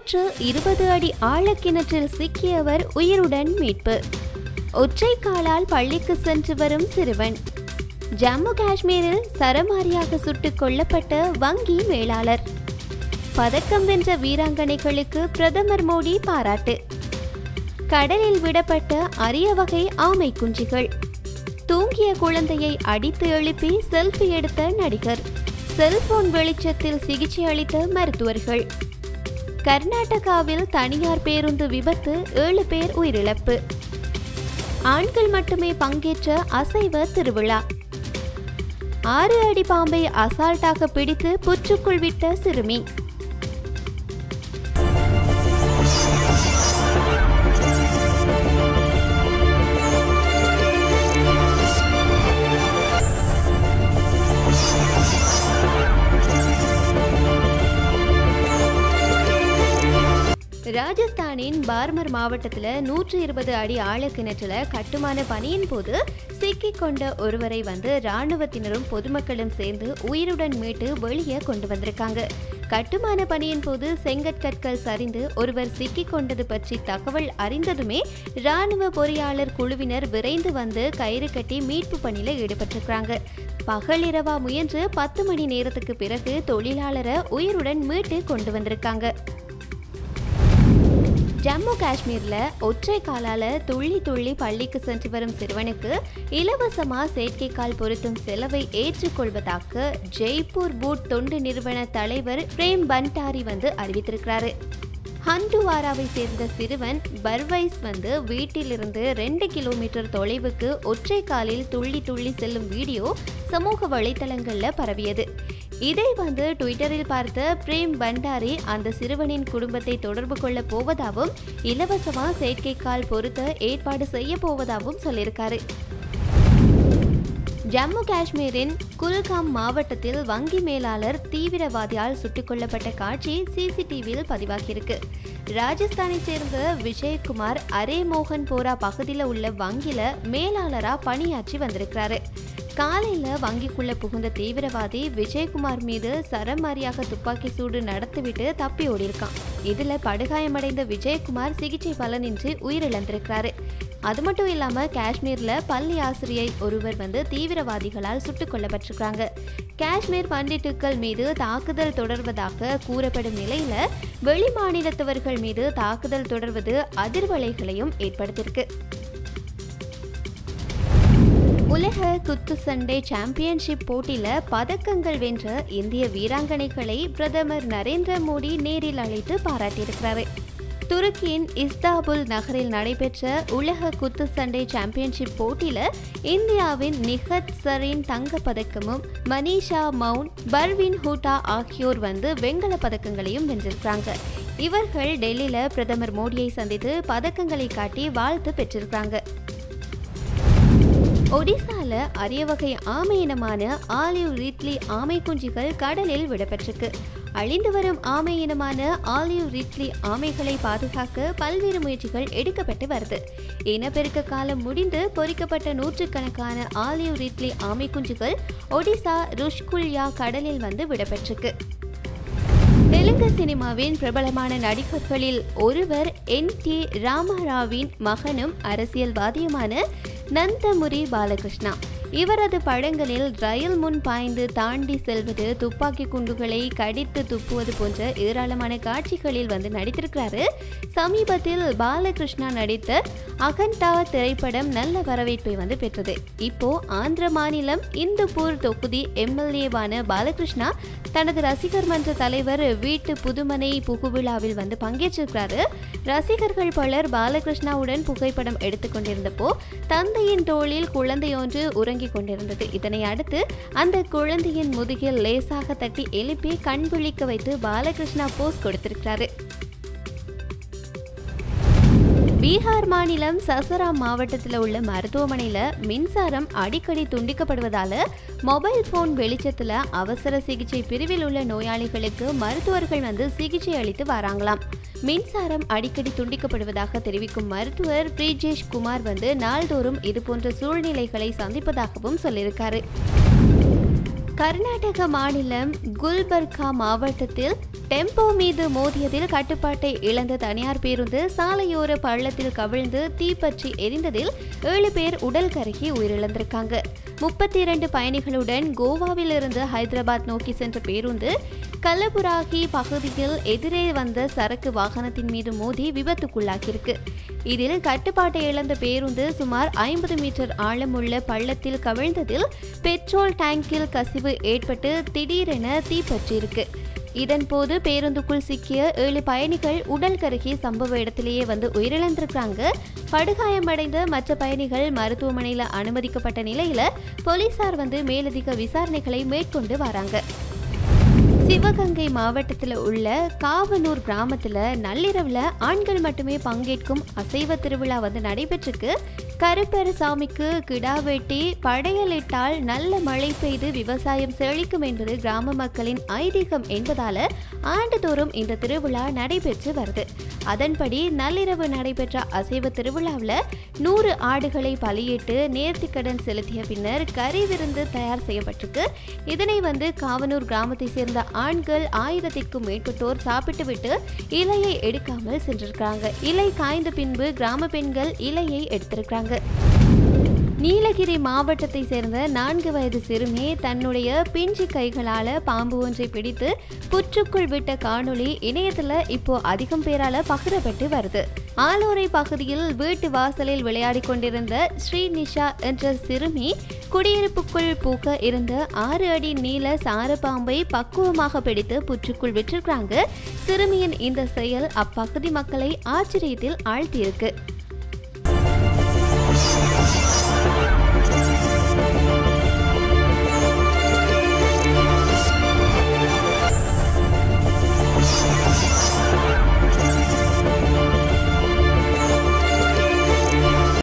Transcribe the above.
நூற்று இருபது அடி ஆழக்கிணற்றில் சிக்கியவர் உயிருடன் மீட்பு ஒற்றை காலால் பள்ளிக்கு சென்று வரும் சிறுவன் ஜம்மு காஷ்மீரில் சரமாரியாக சுட்டுக் கொல்லப்பட்ட வங்கி மேலாளர் பதக்கம் வென்ற வீராங்கனைகளுக்கு பிரதமர் மோடி பாராட்டு கடலில் விடப்பட்ட அரிய வகை ஆமை குஞ்சுகள் தூங்கிய குழந்தையை அடித்து எழுப்பி செல்ஃபி எடுத்த நடிகர் செல்போன் வெளிச்சத்தில் சிகிச்சை அளித்த மருத்துவர்கள் கர்நாடகாவில் தனியார் பேருந்து விபத்து ஏழு பேர் உயிரிழப்பு ஆண்கள் மட்டுமே பங்கேற்ற அசைவ திருவிழா ஆறு அடி பாம்பை அசால்ட்டாக பிடித்து புற்றுக்குள் விட்ட சிறுமி ராஜஸ்தானின் பார்மர் மாவட்டத்தில் நூற்றி இருபது அடி ஆழக்கிணற்றுல கட்டுமான பணியின் போது சிக்கிக் கொண்ட ஒருவரை வந்து ராணுவத்தினரும் பொதுமக்களும் சேர்ந்து உயிருடன் மீட்டு வெளியே கொண்டு வந்திருக்காங்க கட்டுமான பணியின் போது செங்கற்கற்கள் சரிந்து ஒருவர் சிக்கிக் கொண்டது பற்றி தகவல் அறிந்ததுமே ராணுவ பொறியாளர் குழுவினர் விரைந்து வந்து கயிறு கட்டி மீட்பு பணியில ஈடுபட்டிருக்கிறாங்க பகலிரவா முயன்று பத்து மணி நேரத்துக்கு பிறகு தொழிலாளரை உயிருடன் மீட்டு கொண்டு வந்திருக்காங்க ஜம்மு காஷ்மீர்ல ஒற்றை காலால துள்ளி துள்ளி பள்ளிக்கு சென்று வரும் சிறுவனுக்கு இலவசமா செயற்கைக்கால் பொருத்தும் செலவை ஏற்றுக்கொள்வதாக ஜெய்ப்பூர் பூட் தொண்டு நிறுவன தலைவர் பிரேம் பண்டாரி வந்து அறிவித்திருக்கிறாரு ஹந்துவாராவை சேர்ந்த சிறுவன் பர்வைஸ் வந்து வீட்டிலிருந்து ரெண்டு கிலோமீட்டர் தொலைவுக்கு ஒற்றை காலில் துள்ளி துள்ளி செல்லும் வீடியோ சமூக வலைத்தளங்கள்ல பரவியது இதை வந்து ட்விட்டரில் பார்த்த பிரேம் பண்டாரி அந்த சிறுவனின் குடும்பத்தை தொடர்பு கொள்ள போவதாகவும் இலவசமா செயற்கைக்கால் பொருத்த ஏற்பாடு செய்ய போவதாகவும் சொல்லியிருக்காரு ஜம்மு காஷ்மீரின் குல்காம் மாவட்டத்தில் வங்கி மேலாளர் தீவிரவாதியால் சுட்டுக் கொல்லப்பட்ட காட்சி சிசிடிவியில் பதிவாகியிருக்கு ராஜஸ்தானை சேர்ந்த விஜயகுமார் அரே மோகன் போரா பகுதியில் உள்ள வங்கியில மேலாளரா பணியாற்றி வந்திருக்கிறாரு காலையில வங்கிக்குள்ள புகுந்த தீவிரவாதி விஜயகுமார் மீது சரமாரியாக துப்பாக்கி சூடு நடத்திவிட்டு தப்பி ஓடியிருக்கான் இதுல படுகாயமடைந்த விஜயகுமார் சிகிச்சை பலனின்றி உயிரிழந்திருக்கிறாரு அது மட்டும் இல்லாம காஷ்மீர்ல பள்ளி ஆசிரியை ஒருவர் வந்து தீவிரவாதிகளால் சுட்டுக் கொல்லப்பட்டிருக்காங்க காஷ்மீர் பண்டிட்டுக்கள் மீது தாக்குதல் தொடர்வதாக கூறப்படும் நிலையில வெளி மாநிலத்தவர்கள் மீது தாக்குதல் தொடர்வது அதிர்வலைகளையும் ஏற்படுத்தியிருக்கு உலக குத்துச்சண்டை சாம்பியன்ஷிப் போட்டியில பதக்கங்கள் வென்ற இந்திய வீராங்கனைகளை பிரதமர் நரேந்திர மோடி நேரில் அழைத்து பாராட்டியிருக்கிறாரு துருக்கியின் இஸ்தாபுல் நகரில் நடைபெற்ற உலக குத்துச்சண்டை சாம்பியன்ஷிப் போட்டியில இந்தியாவின் நிகத் சரீன் தங்கப் பதக்கமும் மனிஷா மவுன் பர்வின் ஹூட்டா ஆகியோர் வந்து வெண்கல பதக்கங்களையும் வென்றிருக்கிறாங்க இவர்கள் டெல்லியில பிரதமர் மோடியை சந்தித்து பதக்கங்களை காட்டி வாழ்த்து பெற்றிருக்காங்க ஒடிசால அரிய வகை ஆமை இனமான ஆலிவ் ரிட்லி ஆமை குஞ்சுகள் கடலில் விடப்பட்டிருக்கு அழிந்து வரும் ஆமை இனமான ஆலிவ் ரிட்லி ஆமைகளை பாதுகாக்க பல்வேறு முயற்சிகள் எடுக்கப்பட்டு வருது இனப்பெருக்க காலம் முடிந்து பொறிக்கப்பட்ட நூற்றுக்கணக்கான ஆலிவ் ரிட்லி ஆமை குஞ்சுகள் ஒடிசா ருஷ்குல்யா கடலில் வந்து விடப்பட்டிருக்கு தெலுங்கு சினிமாவின் பிரபலமான நடிகர்களில் ஒருவர் என் டி ராமராவின் மகனும் அரசியல்வாதியுமான நந்தமுரி பாலகிருஷ்ணா இவரது படங்களில் ரயில் முன் பாய்ந்து தாண்டி செல்வது துப்பாக்கி குண்டுகளை கடித்து துப்புவது போன்ற ஏராளமான காட்சிகளில் வந்து நடித்திருக்கிறாரு சமீபத்தில் பாலகிருஷ்ணா நடித்த அகண்டா திரைப்படம் நல்ல வரவேற்பை வந்து பெற்றது இப்போ ஆந்திர மாநிலம் இந்துப்பூர் தொகுதி எம்எல்ஏவான பாலகிருஷ்ணா தனது ரசிகர் மன்ற தலைவர் வீட்டு புதுமனை புகுவிழாவில் வந்து பங்கேற்றிருக்கிறாரு ரசிகர்கள் பலர் பாலகிருஷ்ணாவுடன் புகைப்படம் எடுத்துக்கொண்டிருந்தப்போ தந்தையின் தோளில் குழந்தையொன்று உறங்கிக் கொண்டிருந்தது இதனை அடுத்து அந்த குழந்தையின் முதுகில் லேசாக தட்டி எழுப்பி கண் விழிக்க வைத்து பாலகிருஷ்ணா போஸ் கொடுத்திருக்கிறாரு பீகார் மாநிலம் சசராம் மாவட்டத்தில் உள்ள மருத்துவமனையில் மின்சாரம் அடிக்கடி துண்டிக்கப்படுவதால மொபைல் போன் வெளிச்சத்தில் அவசர சிகிச்சை பிரிவில் உள்ள நோயாளிகளுக்கு மருத்துவர்கள் வந்து சிகிச்சை அளித்து வராங்களாம் மின்சாரம் அடிக்கடி துண்டிக்கப்படுவதாக தெரிவிக்கும் மருத்துவர் பிரிஜேஷ் குமார் வந்து நாள்தோறும் இதுபோன்ற சூழ்நிலைகளை சந்திப்பதாகவும் சொல்லியிருக்காரு கர்நாடக மாநிலம் குல்பர்கா மாவட்டத்தில் டெம்போ மீது மோதியதில் கட்டுப்பாட்டை இழந்த தனியார் பேருந்து சாலையோர பள்ளத்தில் கவிழ்ந்து தீப்பற்றி எரிந்ததில் ஏழு பேர் உடல் கருகி உயிரிழந்திருக்காங்க முப்பத்தி இரண்டு பயணிகளுடன் கோவாவிலிருந்து ஹைதராபாத் நோக்கி சென்ற பேருந்து கல்லபுராகி பகுதியில் எதிரே வந்த சரக்கு வாகனத்தின் மீது மோதி விபத்துக்குள்ளாகியிருக்கு இதில் கட்டுப்பாட்டை இழந்த பேருந்து சுமார் ஐம்பது மீட்டர் ஆழமுள்ள பள்ளத்தில் கவிழ்ந்ததில் பெட்ரோல் டேங்கில் கசிவு ஏற்பட்டு திடீரென தீப்பற்றியிருக்கு இதன்போது பேருந்துக்குள் சிக்கிய ஏழு பயணிகள் உடல் கருகி சம்பவ இடத்திலேயே வந்து உயிரிழந்திருக்கிறாங்க படுகாயமடைந்த மற்ற பயணிகள் மருத்துவமனையில் அனுமதிக்கப்பட்ட நிலையில போலீசார் வந்து மேலதிக விசாரணைகளை மேற்கொண்டு வராங்க சிவகங்கை மாவட்டத்தில் உள்ள காவனூர் கிராமத்தில் நள்ளிரவில் ஆண்கள் மட்டுமே பங்கேற்கும் அசைவ திருவிழா வந்து நடைபெற்றிருக்கு கருப்பெருசாமிக்கு கிடா வெட்டி படையலிட்டால் நல்ல மழை பெய்து விவசாயம் செழிக்கும் என்பது கிராம மக்களின் ஐதீகம் என்பதால ஆண்டுதோறும் இந்த திருவிழா நடைபெற்று வருது அதன்படி நள்ளிரவு நடைபெற்ற அசைவ திருவிழாவில் நூறு ஆடுகளை பலியிட்டு நேர்த்திக்கடன் செலுத்திய பின்னர் கறி விருந்து தயார் செய்யப்பட்டிருக்கு இதனை வந்து காவனூர் கிராமத்தை சேர்ந்த ஆண்கள் ஆயிரத்திற்கும் மேற்பட்டோர் சாப்பிட்டுவிட்டு இலையை எடுக்காமல் சென்றிருக்காங்க இலை காய்ந்த பின்பு கிராம பெண்கள் இலையை எடுத்திருக்காங்க நீலகிரி மாவட்டத்தை சேர்ந்த நான்கு வயது சிறுமி தன்னுடைய பிஞ்சு கைகளால பாம்பு ஒன்றை பிடித்து புற்றுக்குள் விட்ட காணொளி இணையத்துல இப்போ அதிகம் பேரால பகிரப்பட்டு வருது ஆலோரை பகுதியில் வீட்டு வாசலில் விளையாடி கொண்டிருந்த ஸ்ரீ நிஷா என்ற சிறுமி குடியிருப்புக்குள் பூக்க இருந்த ஆறு அடி நீள சாரப்பாம்பை பக்குவமாக பிடித்து புற்றுக்குள் விட்டிருக்கிறாங்க சிறுமியின் இந்த செயல் அப்பகுதி மக்களை ஆச்சரியத்தில் ஆழ்த்தியிருக்கு